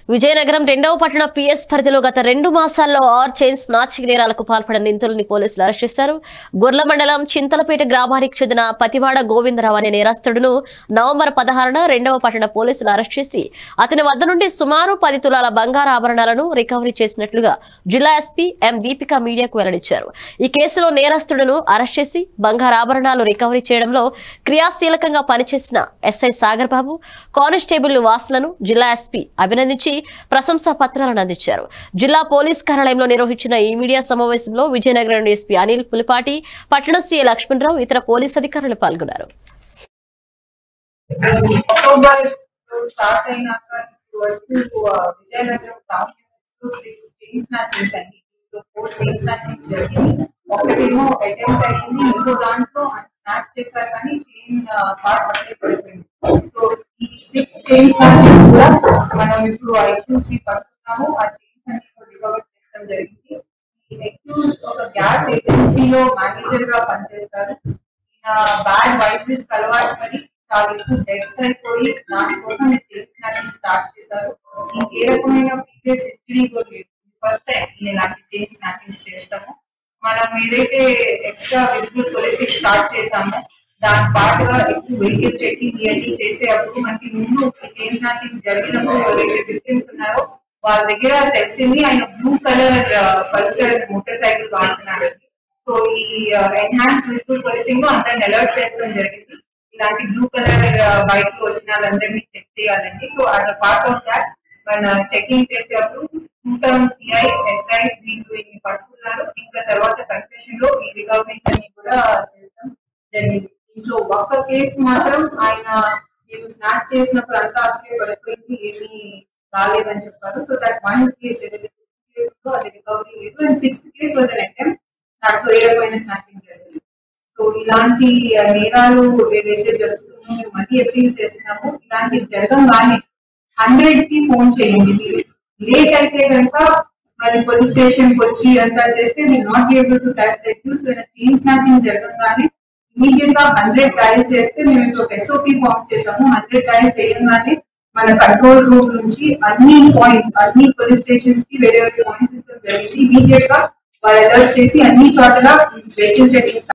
విజయనగరం రెండవ పట్టణ పిఎస్ పరిధిలో గత రెండు మాసాల్లో ఆర్ చైన్ స్నాచింగ్ నేరాలకు పాల్పడిన నిందితుల్ని పోలీసులు అరెస్ట్ చేశారు గొర్ల మండలం చింతలపేట గ్రామానికి చెందిన పతివాడ గోవిందరావు అనే నేరస్తుడును నవంబర్ పదహారున రెండవ పట్టణ పోలీసులు అరెస్ట్ చేసి అతని వద్ద నుండి సుమారు పది తులాల బంగారు ఆభరణాలను రికవరీ చేసినట్లుగా జిల్లా ఎస్పీ ఎం దీపిక మీడియాకు వెల్లడించారు ఈ కేసులో నేరస్తుడును అరెస్ట్ చేసి బంగారు ఆభరణాలు రికవరీ చేయడంలో క్రియాశీలకంగా పనిచేసిన ఎస్ఐ సాగర్ బాబు కానిస్టేబుల్ వాసులను జిల్లా ఎస్పీ అభినందించి ప్రశంసా పత్రాలను అందించారు జిల్లా పోలీస్ కార్యాలయంలో నిర్వహించిన ఈ మీడియా సమావేశంలో విజయనగరం ఎస్పీ అనిల్ పులిపాటి పట్టణ సీఏ లక్ష్మణరావు ఇతర పోలీస్ అధికారులు పాల్గొన్నారు అక్టోబర్ స్టార్ట్ అయినాక ఇప్పుడు వరకు ఆ, విజయనగరం టౌన్ లిమిట్స్ లో సిక్స్ చైన్ స్నాచింగ్స్ అండి దీంట్లో ఫోర్ చైన్ స్నాచింగ్స్ జరిగింది ఒకటేమో అటెంప్ట్ అయ్యింది ఇంకో దాంట్లో స్నాచ్ చేశారు కానీ చైన్ పార్ట్ అట్లే పడిపోయింది సో ఈ సిక్స్ చైన్ స్నాచింగ్స్ కూడా మనం ఇప్పుడు ఐక్యూసీ పడుతున్నాము ఆ చైన్స్ అన్ని రికవర్ చేయడం జరిగింది ఈ అక్యూస్ ఒక గ్యాస్ ఏజెన్సీలో మేనేజర్ గా పనిచేస్తారు ఈయన బ్యాడ్ వైసెస్ అలవాటు పడి చాలా ఎక్కువ డెట్స్ అయిపోయి దానికోసం చైన్ స్నాచింగ్ స్టార్ట్ చేశారు ఇంకే రకమైన ప్రీవియస్ హిస్టరీ కూడా లేదు ఫస్ట్ టైం ఇలాంటి చైన్ స్నాచింగ్స్ చేస్తాము మనం ఏదైతే ఎక్స్ట్రా విజిబుల్ పోలీసింగ్ స్టార్ట్ చేసామో దాని పాటుగా ఎక్కువ వెహికల్ చెకింగ్ ఇవన్నీ చేసేటప్పుడు మనకి ముందు చైన్ స్నాచింగ్స్ జరిగినప్పుడు ఎవరైతే విక్టిమ్స్ ఉన్నారో వాళ్ళ దగ్గర తెలిసింది ఆయన blue colour Pulsar motorcycle వాడుతున్నాడు సో ఈ ఎన్హాన్స్ విజిబుల్ పోలీసింగ్ లో అందరిని అలర్ట్ చేయడం జరిగింది ఇలాంటి బ్లూ కలర్ బైక్ వచ్చిన వాళ్ళందరినీ చెక్ చేయాలండి so as a part of that మన చెకింగ్ చేసేటప్పుడు టూ టర్మ్ సిఐ ఎస్ఐ వీళ్ళు ఇన్ని పట్టుకున్నారు ఇంకా తర్వాత కన్ఫెషన్ లో ఈ రికవరీస్ అన్ని కూడా చేస్తాం జరిగింది ఇంట్లో ఒక్క కేసు మాత్రం ఆయన మీరు స్నాప్ చేసినప్పుడు అంతా అసలే పడిపోయింది ఏమీ రాలేదని చెప్పారు సో దట్ వన్ కేస్ ఏదైతే కేసు ఉందో అది రికవరీ లేదు and sixth case was an attempt దాంట్లో ఏ రకమైన స్నాచింగ్ జరిగింది సో ఇలాంటి ఆ, నేరాలు ఏదైతే జరుగుతుందో మేము మరీ అపీల్ చేస్తున్నాము ఇలాంటి జరగంగానే హండ్రెడ్ కి ఫోన్ చేయండి మీరు లేట్ అయితే కనుక మరి పోలీస్ స్టేషన్ కి వచ్చి అంతా చేస్తే మీరు not able to catch the accused chain snatching జరగంగానే ఇమీడియట్ గా హండ్రెడ్ డయల్ చేస్తే మేము ఇప్పుడు ఒక ఎస్ఓపి ఫామ్ చేసాము హండ్రెడ్ డయల్ చేయగానే మన కంట్రోల్ రూమ్ నుంచి అన్ని పాయింట్స్ అన్ని పోలీస్ స్టేషన్స్ కి వేరే వేరే పాయింట్స్ ఇస్తాం జరిగింది ఇమీడియట్ గా వాళ్ళు అలర్ట్ చేసి అన్ని చోట్ల వెహికల్ చెకింగ్